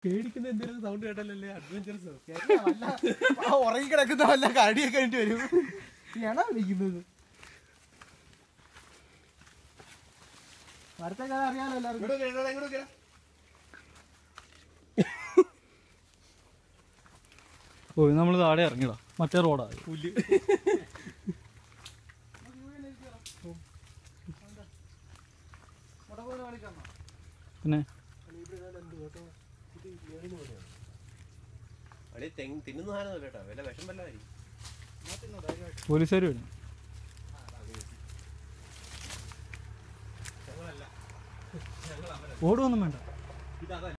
പേടിക്കുന്ന എന്തെങ്കിലും സൗണ്ട് കേട്ടല്ലേ അഡ്വഞ്ചർസോ ആ ഉറങ്ങി കിടക്കുന്ന വല്ല കടിയൊക്കെ വേണ്ടി വരും എണ വിളിക്കുന്നത് അടുത്ത കഥ അറിയാലോ എല്ലാവർക്കും ഓ നമ്മൾ താഴെ ഇറങ്ങിടാ മറ്റേ റോഡാ പുല്ല് പിന്നെ അടി തെങ്ങ് തിന്നുന്ന സാധനം കേട്ടോ വല്ല വിഷം വല്ലതായിരിക്കും പോലീസുകാർ വരും ഓടുവൊന്നും വേണ്ട